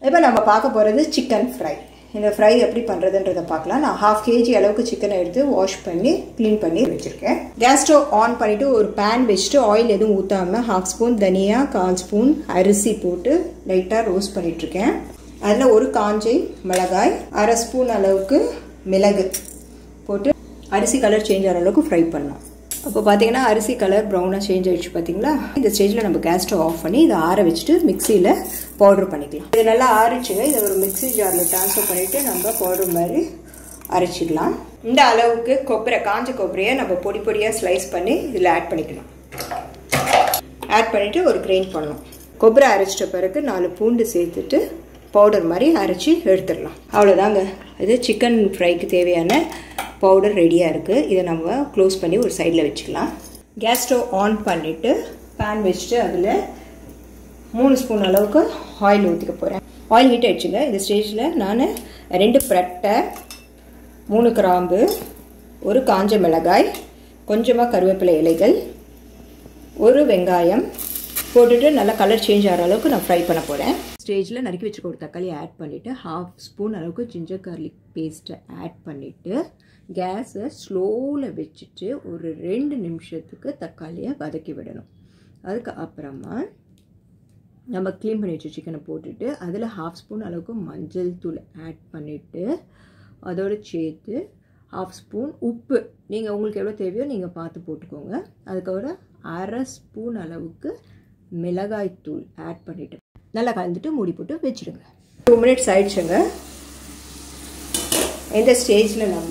இப்போ நம்ம பார்க்க போகிறது சிக்கன் ஃப்ரை இந்த ஃப்ரை எப்படி பண்ணுறதுன்றதை பார்க்கலாம் நான் ஹாஃப் கேஜி அளவுக்கு சிக்கனை எடுத்து வாஷ் பண்ணி க்ளீன் பண்ணி வச்சுருக்கேன் கேஸ் ஸ்டவ் ஆன் பண்ணிவிட்டு ஒரு பேன் வச்சுட்டு ஆயில் எதுவும் ஊற்றாமல் ஹாஃப் ஸ்பூன் தனியா கால் ஸ்பூன் அரிசி போட்டு லைட்டாக ரோஸ்ட் பண்ணிகிட்ருக்கேன் அதில் ஒரு காஞ்சை மிளகாய் அரை ஸ்பூன் அளவுக்கு மிளகு போட்டு அரிசி கலர் சேஞ்ச் ஆகிற அளவுக்கு ஃப்ரை பண்ணலாம் அப்போ பார்த்தீங்கன்னா அரிசி கலர் ப்ரௌனாக சேஞ்ச் ஆகிடுச்சு பார்த்தீங்களா இந்த ஸ்டேஜில் நம்ம கேஸ் ஸ்டவ் ஆஃப் பண்ணி இதை ஆற வச்சுட்டு மிக்சியில் பவுட்ரு பண்ணிக்கலாம் இது நல்லா ஆறிச்சுங்க இதை ஒரு மிக்சி ஜாரில் ட்ரான்ஸ்ஃபர் பண்ணிவிட்டு நம்ம பவுடர் மாதிரி அரைச்சிக்கலாம் இந்த அளவுக்கு கொப்பரை காஞ்ச கொப்பரையை நம்ம பொடி பொடியாக ஸ்லைஸ் பண்ணி இதில் ஆட் பண்ணிக்கலாம் ஆட் பண்ணிவிட்டு ஒரு கிரைண்ட் பண்ணணும் கொப்பரை அரைச்சிட்ட பிறகு நாலு பூண்டு சேர்த்துட்டு பவுடர் மாதிரி அரைச்சி எடுத்துடலாம் அவ்வளோதாங்க இது சிக்கன் ஃப்ரைக்கு தேவையான பவுடர் ரெடியாக இருக்குது இதை நம்ம க்ளோஸ் பண்ணி ஒரு சைடில் வச்சுக்கலாம் கேஸ் ஸ்டவ் ஆன் பண்ணிவிட்டு பேன் வச்சுட்டு அதில் மூணு ஸ்பூன் அளவுக்கு ஆயில் ஊற்றிக்க போகிறேன் ஆயில் ஹீட் ஆயிடுச்சுங்க இந்த ஸ்டேஜில் நான் ரெண்டு பட்டை மூணு கிராம்பு ஒரு காஞ்ச மிளகாய் கொஞ்சமாக கருவேப்பிலை இலைகள் ஒரு வெங்காயம் போட்டுட்டு நல்லா கலர் சேஞ்ச் ஆகிற அளவுக்கு நான் ஃப்ரை பண்ண போகிறேன் ஸ்டேஜில் நறுக்கி வச்சுக்க ஒரு தக்காளி ஆட் பண்ணிவிட்டு ஹாஃப் ஸ்பூன் அளவுக்கு ஜிஞ்சர் கார்லிக் பேஸ்ட்டை ஆட் பண்ணிவிட்டு கேஸை ஸ்லோவில் வச்சுட்டு ஒரு ரெண்டு நிமிஷத்துக்கு தக்காளியை வதக்கி விடணும் அதுக்கு அப்புறமா நம்ம க்ளீன் பண்ணி வச்ச சிக்கனை போட்டுட்டு அதில் ஹாஃப் ஸ்பூன் அளவுக்கு மஞ்சள் தூள் ஆட் பண்ணிவிட்டு அதோடு சேர்த்து ஹாஃப் ஸ்பூன் உப்பு நீங்கள் உங்களுக்கு எவ்வளோ தேவையோ நீங்கள் பார்த்து போட்டுக்கோங்க அதுக்கப்புறம் அரை ஸ்பூன் அளவுக்கு மிளகாய் தூள் ஆட் பண்ணிவிட்டு நல்லா கலந்துட்டு மூடி போட்டு வச்சுருங்க டூ மினிட்ஸ் ஆயிடுச்சுங்க இந்த ஸ்டேஜில் நம்ம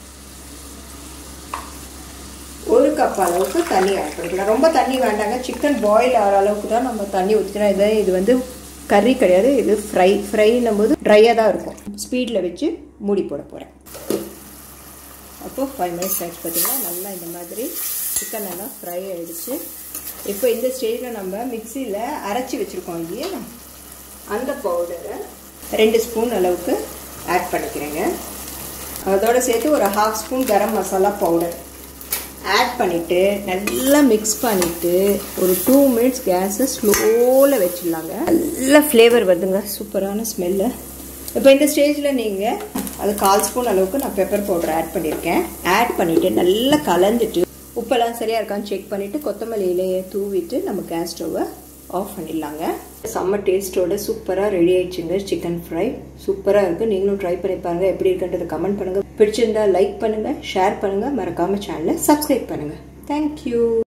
ஒரு கப் அளவுக்கு தண்ணி ஆட் பண்ணிக்கலாம் ரொம்ப தண்ணி வேண்டாங்க சிக்கன் பாயில் ஆகிற அளவுக்கு தான் நம்ம தண்ணி ஊற்றிக்கலாம் இதை இது வந்து கறி கிடையாது இது ஃப்ரை ஃப்ரைன்னும் போது ட்ரையாக தான் இருக்கும் ஸ்பீடில் வச்சு மூடி போட போகிறேன் அப்போது ஃபைவ் மினிட்ஸ் ஆச்சு பார்த்தீங்கன்னா நல்லா இந்த மாதிரி சிக்கன் நல்லா ஃப்ரை ஆகிடுச்சு இப்போ இந்த ஸ்டேஜில் நம்ம மிக்சியில் அரைச்சி வச்சுருக்கோம் இல்லையா அந்த பவுடரை ரெண்டு ஸ்பூன் அளவுக்கு ஆட் பண்ணிக்கிறேங்க அதோடு சேர்த்து ஒரு half spoon garam masala powder add பண்ணிவிட்டு நல்லா மிக்ஸ் பண்ணிவிட்டு ஒரு டூ மினிட்ஸ் கேஸை ஸ்லோவில் வச்சிடலாங்க நல்ல ஃப்ளேவர் வருதுங்க சூப்பரான ஸ்மெல்லு இப்போ இந்த ஸ்டேஜில் நீங்கள் அது கால் ஸ்பூன் அளவுக்கு நான் பெப்பர் பவுடர் ஆட் பண்ணியிருக்கேன் ஆட் பண்ணிவிட்டு நல்லா கலந்துட்டு உப்பெல்லாம் சரியாக இருக்கான்னு செக் பண்ணிவிட்டு கொத்தமல்லி இலையை தூவிட்டு நம்ம கேஸ் ஸ்டவ்வை ஆஃப் பண்ணிடலாங்க செம்ம டேஸ்ட்டோட சூப்பராக ரெடி ஆயிடுச்சுங்க சிக்கன் ஃப்ரை சூப்பராக இருக்குது நீங்களும் ட்ரை பண்ணி பாருங்கள் எப்படி இருக்குன்றதை கமெண்ட் பண்ணுங்கள் பிடிச்சிருந்தா லைக் பண்ணுங்கள் ஷேர் பண்ணுங்கள் மறக்காமல் சேனலை சப்ஸ்கிரைப் பண்ணுங்கள் தேங்க்யூ